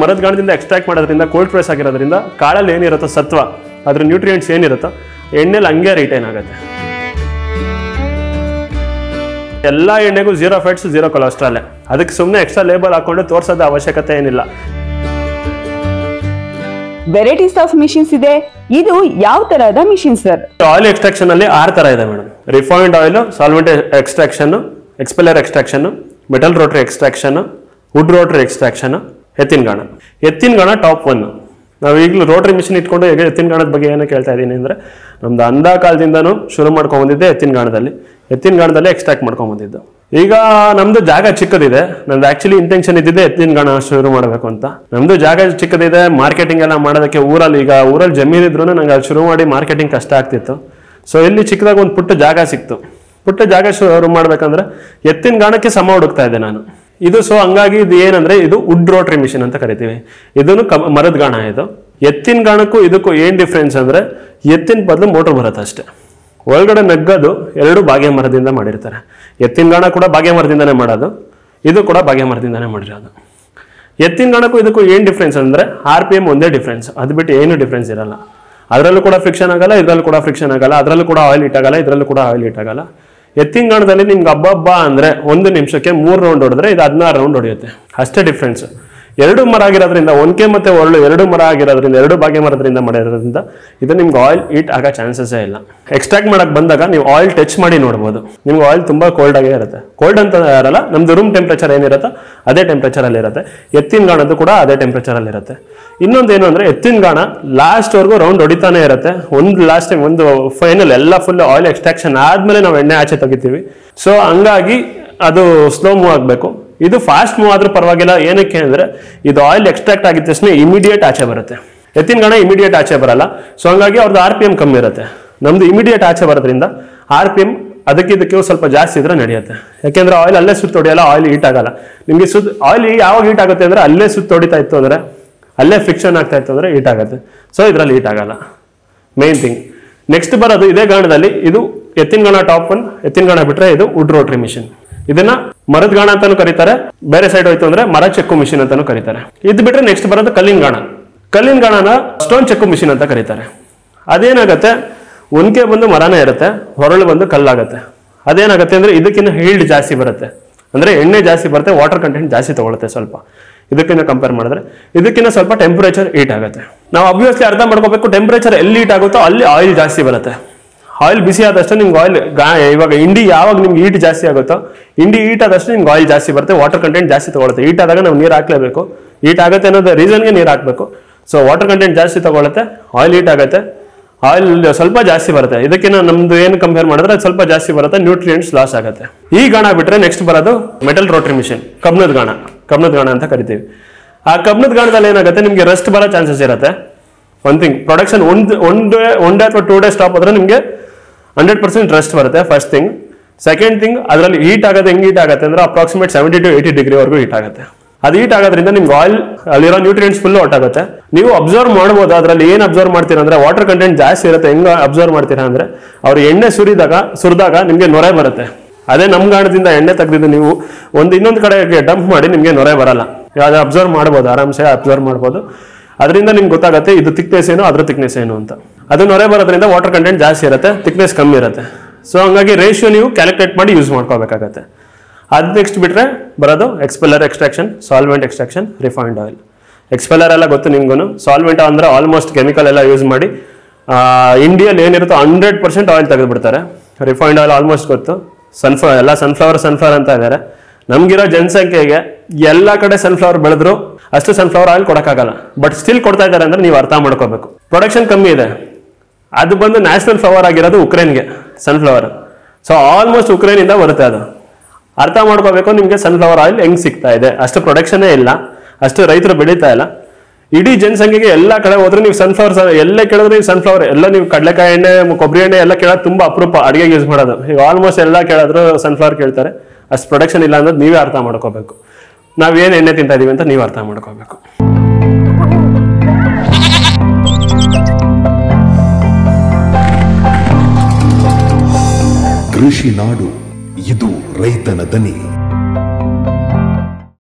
ಮರದ ಗಾಣದಿಂದ ಎಕ್ಸ್ಟ್ರಾಕ್ಟ್ ಮಾಡೋದ್ರಿಂದ ಕೋಲ್ಡ್ ಪ್ರೆಸ್ ಆಗಿರೋದ್ರಿಂದ ಕಾಳಲ್ಲಿ ಏನಿರುತ್ತೋ ಸತ್ವ ಅದ್ರ ನ್ಯೂಟ್ರಿಯೆಂಟ್ಸ್ ಏನಿರುತ್ತೋ ಎಣ್ಣೆಲಿ ಹಂಗೆ ರಿಟೈನ್ ಆಗುತ್ತೆ ಎಲ್ಲ ಎಣ್ಣೆಗೂ ಜೀರೋ ಫ್ಯಾಟ್ಸ್ ಜೀರೋ ಕೊಲೆಸ್ಟ್ರಾಲ್ ಅದಕ್ಕೆ ಸುಮ್ಮನೆ ಎಕ್ಸ್ಟ್ರಾ ಲೇಬಲ್ ಹಾಕೊಂಡು ತೋರ್ಸೋದ ಅವಶ್ಯಕತೆ ಏನಿಲ್ಲ ವೆರೈಟೀಸ್ ಆಫ್ ಮಿಷಿನ್ಸ್ ಇದೆ ಇದು ಯಾವ ತರಹದ ಮಿಷಿನ್ ಸರ್ ಆಯಿಲ್ ಎಕ್ಸ್ಟ್ರಾಕ್ಷನ್ ಅಲ್ಲಿ ಆರು ತರ ಇದೆ madam refined oil solvent extraction expeller extraction metal rotary extraction wood rotary extraction ಎತ್ತಿನ ಗಾಣ ಎತ್ತಿನ ಗಾಣ ಟಾಪ್ ಒನ್ ನಾವು ಈಗಲೂ ರೋಟ್ರಿ ಮಿಷಿನ್ ಇಟ್ಕೊಂಡು ಈಗ ಎತ್ತಿನ ಗಾಣದ ಬಗ್ಗೆ ಏನೋ ಕೇಳ್ತಾ ಇದ್ದೀನಿ ಅಂದ್ರೆ ನಮ್ದು ಅಂದ ಕಾಲದಿಂದನೂ ಶುರು ಮಾಡ್ಕೊಂಡ್ ಬಂದಿದ್ದೆ ಎತ್ತಿನ ಗಾಣದಲ್ಲಿ ಎತ್ತಿನ ಗಾಣದಲ್ಲಿ ಎಕ್ಸ್ಟ್ರಾಕ್ಟ್ ಮಾಡ್ಕೊಂಡ್ ಬಂದಿದ್ದು ಈಗ ನಮ್ದು ಜಾಗ ಚಿಕ್ಕದಿದೆ ನಂದು ಆಕ್ಚುಲಿ ಇಂಟೆನ್ಷನ್ ಇದ್ದಿದೆ ಎತ್ತಿನ ಗಾಣ ಶುರು ಮಾಡಬೇಕು ಅಂತ ನಮ್ದು ಜಾಗ ಚಿಕ್ಕದಿದೆ ಮಾರ್ಕೆಟಿಂಗ್ ಎಲ್ಲ ಮಾಡೋದಕ್ಕೆ ಊರಲ್ಲಿ ಈಗ ಊರಲ್ಲಿ ಜಮೀನು ಇದ್ರು ನಂಗೆ ಅಲ್ಲಿ ಶುರು ಮಾಡಿ ಮಾರ್ಕೆಟಿಂಗ್ ಕಷ್ಟ ಆಗ್ತಿತ್ತು ಸೊ ಇಲ್ಲಿ ಚಿಕ್ಕದಾಗ ಒಂದು ಪುಟ್ಟ ಜಾಗ ಸಿಕ್ತು ಪುಟ್ಟ ಜಾಗ ಶುರು ಮಾಡ್ಬೇಕಂದ್ರೆ ಎತ್ತಿನ ಗಾಣಕ್ಕೆ ಸಮ ಹುಡುಕ್ತಾ ಇದ್ದೆ ನಾನು ಇದು ಸೊ ಹಂಗಾಗಿ ಇದು ಏನಂದ್ರೆ ಇದು ವುಡ್ ರೋಟ್ರಿ ಮಿಷಿನ್ ಅಂತ ಕರಿತೀವಿ ಇದನ್ನು ಕಬ್- ಮರದ ಗಾಣ ಇದು ಎತ್ತಿನ ಗಾಣಕ್ಕೂ ಇದಕ್ಕೂ ಏನ್ ಡಿಫ್ರೆನ್ಸ್ ಅಂದ್ರೆ ಎತ್ತಿನ ಬದಲು ಮೋಟರ್ ಬರುತ್ತೆ ಅಷ್ಟೇ ಒಳಗಡೆ ನಗ್ಗದು ಎರಡು ಬಾಗೆ ಮರದಿಂದ ಮಾಡಿರ್ತಾರೆ ಎತ್ತಿನ ಗಾಣ ಕೂಡ ಬಾಗೆ ಮರದಿಂದನೇ ಮಾಡೋದು ಇದು ಕೂಡ ಬಾಗೆ ಮರದಿಂದನೇ ಮಾಡಿರೋದು ಎತ್ತಿನ ಗಾಣಕ್ಕೂ ಇದಕ್ಕೂ ಏನು ಡಿಫ್ರೆನ್ಸ್ ಅಂದ್ರೆ ಆರ್ ಪಿ ಎಮ್ ಒಂದೇ ಡಿಫ್ರೆನ್ಸ್ ಅದು ಬಿಟ್ಟು ಏನು ಡಿಫ್ರೆನ್ಸ್ ಇರಲ್ಲ ಅದರಲ್ಲೂ ಕೂಡ ಫ್ರಿಕ್ಷನ್ ಆಗಲ್ಲ ಇದರಲ್ಲೂ ಕೂಡ ಫ್ರಿಕ್ಷನ್ ಆಗಲ್ಲ ಅದರಲ್ಲೂ ಕೂಡ ಆಯಿಲ್ ಇಟ್ ಆಗಲ್ಲ ಇದರಲ್ಲೂ ಕೂಡ ಆಯಿಲ್ ಇಟ್ ಆಗಲ್ಲ ಎತ್ತಿನ ಗಾಣದಲ್ಲಿ ನಿಮ್ಗೆ ಹಬ್ಬ ಅಂದ್ರೆ ಒಂದು ನಿಮಿಷಕ್ಕೆ ಮೂರು ರೌಂಡ್ ಹೊಡೆದ್ರೆ ಇದು ಹದಿನಾರು ರೌಂಡ್ ಹೊಡೆಯುತ್ತೆ ಅಷ್ಟೇ ಡಿಫ್ರೆನ್ಸ್ ಎರಡು ಮರ ಆಗಿರೋದ್ರಿಂದ ಒನ್ಕೆ ಮತ್ತೆ ಒಳ್ಳೆ ಎರಡು ಮರ ಆಗಿರೋದ್ರಿಂದ ಎರಡು ಬಾಗೆ ಮರದ್ರಿಂದ ಮಾಡಿರೋದ್ರಿಂದ ಇದು ನಿಮ್ಗೆ ಆಯಿಲ್ ಹೀಟ್ ಆಗೋ ಚಾನ್ಸಸ್ಸೇ ಇಲ್ಲ ಎಕ್ಸ್ಟ್ರಾಕ್ಟ್ ಮಾಡಕ್ ಬಂದಾಗ ನೀವು ಆಯಿಲ್ ಟಚ್ ಮಾಡಿ ನೋಡ್ಬೋದು ನಿಮ್ಗೆ ಆಯಿಲ್ ತುಂಬಾ ಕೋಲ್ಡ್ ಆಗೇ ಇರುತ್ತೆ ಕೋಲ್ಡ್ ಅಂತ ಇರಲ್ಲ ನಮ್ದು ರೂಮ್ ಟೆಂಪ್ರೇಚರ್ ಏನಿರುತ್ತೋ ಅದೇ ಟೆಂಪ್ರೇಚರ್ ಅಲ್ಲಿ ಇರುತ್ತೆ ಎತ್ತಿನ ಗಾಣದ್ದು ಕೂಡ ಅದೇ ಟೆಂಪ್ರೇಚರ್ ಅಲ್ಲಿ ಇರುತ್ತೆ ಇನ್ನೊಂದು ಏನು ಅಂದ್ರೆ ಎತ್ತಿನ ಗಾಣ ಲಾಸ್ಟ್ ವರ್ಗೂ ರೌಂಡ್ ಹೊಡಿತಾನೆ ಇರುತ್ತೆ ಒಂದು ಲಾಸ್ಟ್ ಟೈಮ್ ಒಂದು ಫೈನಲ್ ಎಲ್ಲ ಫುಲ್ ಆಯಿಲ್ ಎಕ್ಸ್ಟ್ರಾಕ್ಷನ್ ಆದ್ಮೇಲೆ ನಾವು ಎಣ್ಣೆ ಆಚೆ ತೆಗಿತೀವಿ ಸೊ ಹಂಗಾಗಿ ಅದು ಸ್ಲೋ ಮೂವ್ ಆಗಬೇಕು ಇದು ಫಾಸ್ಟ್ ಮೂವ್ ಆದ್ರೂ ಪರವಾಗಿಲ್ಲ ಏನಕ್ಕೆ ಅಂದ್ರೆ ಇದು ಆಯಿಲ್ ಎಕ್ಸ್ಟ್ರಾಕ್ಟ್ ಆಗಿದ ತಕ್ಷಣ ಇಮಿಡಿಯೇಟ್ ಆಚೆ ಬರುತ್ತೆ ಎತ್ತಿನ ಗಾಣ ಇಮಿಡಿಯೇಟ್ ಆಚೆ ಬರಲ್ಲ ಸೊ ಹಂಗಾಗಿ ಅವ್ರದ್ದು ಆರ್ ಪಿ ಎಂ ಕಮ್ಮಿ ಇರುತ್ತೆ ನಮ್ದು ಇಮಿಡಿಯೇಟ್ ಆಚೆ ಬರೋದ್ರಿಂದ ಆರ್ ಪಿ ಎಂ ಅದಕ್ಕೆ ಇದಕ್ಕೆ ಸ್ವಲ್ಪ ಜಾಸ್ತಿ ಇದ್ರೆ ನಡೆಯುತ್ತೆ ಯಾಕೆಂದ್ರೆ ಆಯಿಲ್ ಅಲ್ಲೇ ಸುತ್ತ ಹೊಡಿಯಲ್ಲ ಆಯಿಲ್ ಹೀಟ್ ಆಗಲ್ಲ ನಿಮಗೆ ಸುತ್ತ ಆಯಿಲ್ ಯಾವಾಗ ಹೀಟ್ ಆಗುತ್ತೆ ಅಂದ್ರೆ ಅಲ್ಲೇ ಸುತ್ತ ಹೊಡಿತಾ ಇತ್ತು ಅಂದ್ರೆ ಅಲ್ಲೇ ಫಿಕ್ಷನ್ ಆಗ್ತಾ ಇತ್ತು ಅಂದ್ರೆ ಹೀಟ್ ಆಗುತ್ತೆ ಸೊ ಇದರಲ್ಲಿ ಹೀಟ್ ಆಗಲ್ಲ ಮೇನ್ ಥಿಂಗ್ ನೆಕ್ಸ್ಟ್ ಬರೋದು ಇದೇ ಗಾಣದಲ್ಲಿ ಇದು ಎತ್ತಿನ ಗಾಣ ಟಾಪ್ ಒನ್ ಎತ್ತಿನ ಗಾಣ ಬಿಟ್ರೆ ಇದು ವುಡ್ ರೋಟ್ರಿ ಮಿಷಿನ್ ಇದನ್ನ ಮರದ ಗಾಣ ಅಂತಾನು ಕರೀತಾರೆ ಬೇರೆ ಸೈಡ್ ಹೋಯ್ತು ಅಂದ್ರೆ ಮರ ಚೆಕ್ಕು ಮಿಷಿನ್ ಅಂತಾನು ಕರೀತಾರೆ ಇದು ಬಿಟ್ರೆ ನೆಕ್ಸ್ಟ್ ಬರೋದು ಕಲ್ಲಿನ ಗಾಣ ಕಲ್ಲಿನ ಗಾಣನ ಸ್ಟೋನ್ ಚೆಕ್ಕು ಮಿಷಿನ್ ಅಂತ ಕರೀತಾರೆ ಅದೇನಾಗತ್ತೆ ಒನ್ಕೆ ಬಂದು ಮರನೇ ಇರುತ್ತೆ ಹೊರಳು ಬಂದು ಕಲ್ಲಾಗತ್ತೆ ಅದೇನಾಗತ್ತೆ ಅಂದ್ರೆ ಇದಕ್ಕಿಂತ ಹೀಲ್ಡ್ ಜಾಸ್ತಿ ಬರುತ್ತೆ ಅಂದ್ರೆ ಎಣ್ಣೆ ಜಾಸ್ತಿ ಬರುತ್ತೆ ವಾಟರ್ ಕಂಟೆಂಟ್ ಜಾಸ್ತಿ ತಗೊಳುತ್ತೆ ಸ್ವಲ್ಪ ಇದಕ್ಕಿಂತ ಕಂಪೇರ್ ಮಾಡಿದ್ರೆ ಇದಕ್ಕಿಂತ ಸ್ವಲ್ಪ ಟೆಂಪರೇಚರ್ ಹೀಟ್ ಆಗುತ್ತೆ ನಾವು ಅಬ್ವಿಯಸ್ಲಿ ಅರ್ಥ ಮಾಡ್ಕೋಬೇಕು ಟೆಂಪರೇಚರ್ ಎಲ್ಲಿ ಹೀಟ್ ಆಗುತ್ತೋ ಅಲ್ಲಿ ಆಯಿಲ್ ಜಾಸ್ತಿ ಬರುತ್ತೆ ಆಯಿಲ್ ಬಿಸಿ ಆದಷ್ಟು ನಿಮ್ಗೆ ಆಯಿಲ್ ಇವಾಗ ಇಂಡಿ ಯಾವಾಗ ನಿಮ್ಗೆ ಹೀಟ್ ಜಾಸ್ತಿ ಆಗುತ್ತೋ ಇಂಡಿ ಹೀಟ್ ಆದಷ್ಟು ನಿಮ್ಗೆ ಆಯಿಲ್ ಜಾಸ್ತಿ ಬರುತ್ತೆ ವಾಟರ್ ಕಂಟೆಂಟ್ ಜಾಸ್ತಿ ತಗೊಳುತ್ತೆ ಹೀಟ್ ಆದಾಗ ನಾವು ನೀರು ಹಾಕ್ಲೇಬೇಕು ಹೀಟ್ ಆಗುತ್ತೆ ಅನ್ನೋದು ರೀಸನ್ಗೆ ನೀರು ಹಾಕಬೇಕು ಸೊ ವಾಟರ್ ಕಂಟೆಂಟ್ ಜಾಸ್ತಿ ತಗೊಳುತ್ತೆ ಆಯಿಲ್ ಹೀಟ್ ಆಗುತ್ತೆ ಆಯಿಲ್ ಸ್ವಲ್ಪ ಜಾಸ್ತಿ ಬರುತ್ತೆ ಇದಕ್ಕಿಂತ ನಮ್ದು ಏನು ಕಂಪೇರ್ ಮಾಡಿದ್ರೆ ಅದು ಸ್ವಲ್ಪ ಜಾಸ್ತಿ ಬರುತ್ತೆ ನ್ಯೂಟ್ರಿಯೆಂಟ್ಸ್ ಲಾಸ್ ಆಗುತ್ತೆ ಈ ಗಾಣ ಬಿಟ್ರೆ ನೆಕ್ಸ್ಟ್ ಬರೋದು ಮೆಟಲ್ ರೋಟ್ರಿ ಮಿಷಿನ್ ಕಬ್ನದ ಗಾಣ ಕಬ್ನದ ಗಾಣ ಅಂತ ಕರಿತೀವಿ ಆ ಕಬ್ನದ ಗಾಣದಲ್ಲಿ ಏನಾಗುತ್ತೆ ನಿಮಗೆ ರೆಸ್ಟ್ ಬರೋ ಚಾನ್ಸಸ್ ಇರುತ್ತೆ ಒನ್ ಥಿಂಗ್ ಪ್ರೊಡಕ್ಷನ್ ಒಂದು ಒನ್ ಡೇ ಒನ್ ಡೇ ಅಥವಾ ಟೂ ಡೇ ಸ್ಟಾಪ್ ಆದ್ರೆ ನಿಮಗೆ ಹಂಡ್ರೆಡ್ ಪರ್ಸೆಂಟ್ ರೆಸ್ಟ್ ಬರುತ್ತೆ ಫಸ್ಟ್ ಥಿಂಗ್ ಸೆಕೆಂಡ್ ಥಿಂಗ್ ಅದರಲ್ಲಿ ಹೀಟ್ ಆಗೋದು ಹೆಂಗೆ ಹೀಟ್ ಆಗುತ್ತೆ ಅಂದ್ರೆ ಅಪ್ರಾಕ್ಸಿಮೇಟ್ ಸೆವೆಂಟಿ ಟು ಏಯ್ಟಿ ಡಿಗ್ರಿವರೆಗೂ ಹೀಟ್ ಆಗುತ್ತೆ ಅದು ಹೀಟ್ ಆಗೋದ್ರಿಂದ ನಿಮ್ಗೆ ಆಯಿಲ್ ಅಲ್ಲಿರೋ ನ್ಯೂಟ್ರಿಯೆಂಟ್ಸ್ ಫುಲ್ ಹೊಟ್ಟಾಗುತ್ತೆ ನೀವು ಅಬ್ಸರ್ವ್ ಮಾಡ್ಬೋದು ಅದರಲ್ಲಿ ಏನು ಅಬ್ಸರ್ವ್ ಮಾಡ್ತೀರಾ ಅಂದ್ರೆ ವಾಟರ್ ಕಂಟೆಂಟ್ ಜಾಸ್ತಿ ಇರುತ್ತೆ ಹೆಂಗೆ ಅಬ್ಸರ್ವ್ ಮಾಡ್ತೀರಾ ಅಂದ್ರೆ ಅವ್ರು ಎಣ್ಣೆ ಸುರಿದಾಗ ಸುರಿದಾಗ ನಿಮಗೆ ನೊರೆ ಬರುತ್ತೆ ಅದೇ ನಮ್ಮ ಗಾಣದಿಂದ ಎಣ್ಣೆ ತೆಗೆದಿದ್ದು ನೀವು ಒಂದು ಇನ್ನೊಂದು ಕಡೆಗೆ ಡಂಪ್ ಮಾಡಿ ನಿಮಗೆ ನೊರೆ ಬರಲ್ಲ ಯಾವ್ದು ಅಬ್ಸರ್ವ್ ಮಾಡ್ಬೋದು ಆರಾಮ್ಸೆ ಅಬ್ಸರ್ವ್ ಮಾಡ್ಬೋದು ಅದರಿಂದ ನಿಮ್ಗೆ ಗೊತ್ತಾಗುತ್ತೆ ಇದು ತಿಕ್ನೆಸ್ ಏನು ಅದ್ರ ತಿಕ್ನೆಸ್ ಏನು ಅಂತ ಅದು ನೊರೆ ಬರೋದ್ರಿಂದ ವಾಟರ್ ಕಂಟೆಂಟ್ ಜಾಸ್ತಿ ಇರುತ್ತೆ ತಿಕ್ನೆಸ್ ಕಮ್ಮಿ ಇರುತ್ತೆ ಸೊ ಹಂಗಾಗಿ ರೇಷಿಯೋ ನೀವು ಕ್ಯಾಲ್ಕುಲೇಟ್ ಮಾಡಿ ಯೂಸ್ ಮಾಡ್ಕೋಬೇಕಾಗತ್ತೆ ಅದು ನೆಕ್ಸ್ಟ್ ಬಿಟ್ರೆ ಬರೋದು expeller extraction solvent extraction refined oil expeller ಎಲ್ಲ ಗೊತ್ತು ನಿಮ್ಗೂ ಸಾಲ್ವೆಂಟ್ ಅಂದ್ರೆ ಆಲ್ಮೋಸ್ಟ್ ಕೆಮಿಕಲ್ ಎಲ್ಲ ಯೂಸ್ ಮಾಡಿ ಇಂಡಿಯಲ್ಲಿ ಏನಿರುತ್ತೋ ಹಂಡ್ರೆಡ್ ಪರ್ಸೆಂಟ್ ಆಯಿಲ್ ತೆಗೆದುಬಿಡ್ತಾರೆ ರಿಫೈನ್ಡ್ ಆಯಿಲ್ ಆಲ್ಮೋಸ್ಟ್ ಗೊತ್ತು ಸನ್ಫ್ಲವರ್ ಎಲ್ಲ ಸನ್ಫ್ಲವರ್ ಸನ್ಫ್ಲವರ್ ಅಂತ ಇದ್ದಾರೆ ನಮ್ಗಿರೋ ಜನಸಂಖ್ಯೆಗೆ ಎಲ್ಲ ಕಡೆ ಸನ್ಫ್ಲವರ್ ಬೆಳೆದ್ರು ಅಷ್ಟು ಸನ್ಫ್ಲವರ್ ಆಯಿಲ್ ಕೊಡೋಕ್ಕಾಗಲ್ಲ ಬಟ್ ಸ್ಟಿಲ್ ಕೊಡ್ತಾ ಇದ್ದಾರೆ ಅಂದ್ರೆ ನೀವು ಅರ್ಥ ಮಾಡ್ಕೋಬೇಕು ಪ್ರೊಡಕ್ಷನ್ ಕಮ್ಮಿ ಇದೆ ಅದು ಬಂದು ನ್ಯಾಷನಲ್ ಫ್ಲವರ್ ಆಗಿರೋದು ಉಕ್ರೇನ್ಗೆ ಸನ್ಫ್ಲವರ್ ಸೊ ಆಲ್ಮೋಸ್ಟ್ ಉಕ್ರೇನಿಂದ ಬರುತ್ತೆ ಅದು ಅರ್ಥ ಮಾಡ್ಕೋಬೇಕು ನಿಮಗೆ ಸನ್ಫ್ಲವರ್ ಆಯಿಲ್ ಹೆಂಗ್ ಸಿಗ್ತಾ ಇದೆ ಅಷ್ಟು ಪ್ರೊಡಕ್ಷನೇ ಇಲ್ಲ ಅಷ್ಟು ರೈತರು ಬೆಳೀತಾ ಇಲ್ಲ ಇಡೀ ಜನಸಂಖ್ಯೆಗೆ ಎಲ್ಲ ಕಡೆ ಹೋದ್ರೆ ನೀವು ಸನ್ಫ್ಲವರ್ ಎಲ್ಲೇ ಕೇಳಿದ್ರೆ ನೀವು ಸನ್ಫ್ಲವರ್ ಎಲ್ಲ ನೀವು ಕಡಲೆಕಾಯಿ ಎಣ್ಣೆ ಮ- ಕೊಬ್ಬರಿ ಎಣ್ಣೆ ಎಲ್ಲ ಕೇಳೋದು ತುಂಬಾ ಅಪರೂಪ ಅಡಿಗೆಗೆ ಯೂಸ್ ಮಾಡೋದು ಈಗ ಆಲ್ಮೋಸ್ಟ್ ಎಲ್ಲ ಕೇಳಿದ್ರು ಸನ್ಫ್ಲವರ್ ಕೇಳ್ತಾರೆ ಅಷ್ಟು ಪ್ರೊಡಕ್ಷನ್ ಇಲ್ಲ ಅನ್ನೋದು ನೀವೇ ಅರ್ಥ ಮಾಡ್ಕೋಬೇಕು ನಾವೇನು ಎಣ್ಣೆ ತಿಂತಾ ಇದೀವಿ ಅಂತ ನೀವು ಅರ್ಥ ಮಾಡ್ಕೋಬೇಕು ಕೃಷಿ ನಾಡು ಇದು ರೈತನ ದನಿ